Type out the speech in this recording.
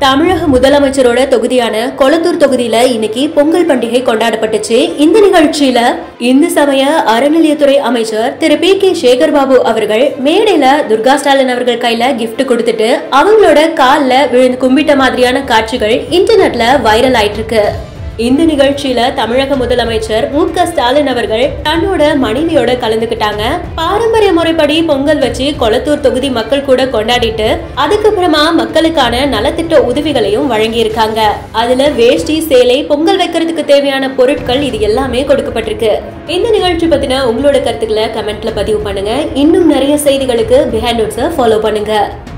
தமிழக முதலமைச்சரோட தொகுதியான கொளத்தூர் தொகுதியில இன்னைக்கு பொங்கல் பண்டிகை கொண்டாடப்பட்டுச்சு இந்த நிகழ்ச்சியில இந்து சமய அறநிலையத்துறை அமைச்சர் திரு பி கே சேகர் பாபு அவர்கள் மேடையில துர்கா ஸ்டாலின் அவர்கள் கையில கிஃப்ட் கொடுத்துட்டு அவங்களோட கால்ல விழுந்து கும்பிட்ட மாதிரியான காட்சிகள் இன்டர்நெட்ல வைரல் ஆயிட்டு இருக்கு இந்த நிகழ்ச்சியில தமிழக முதலமைச்சர் மு க ஸ்டாலின் அவர்கள் தன்னோட மனைவியோட கலந்துக்கிட்டாங்க பாரம்பரிய முறைப்படி பொங்கல் வச்சு கொளத்தூர் தொகுதி மக்கள் கூட கொண்டாடிட்டு அதுக்கப்புறமா மக்களுக்கான நலத்திட்ட உதவிகளையும் வழங்கியிருக்காங்க அதுல வேஷ்டி சேலை பொங்கல் வைக்கிறதுக்கு தேவையான பொருட்கள் இது எல்லாமே கொடுக்கப்பட்டிருக்கு இந்த நிகழ்ச்சி பத்தின உங்களோட கருத்துக்களை கமெண்ட்ல பதிவு பண்ணுங்க இன்னும் நிறைய செய்திகளுக்கு பிஹைண்ட் ஃபாலோ பண்ணுங்க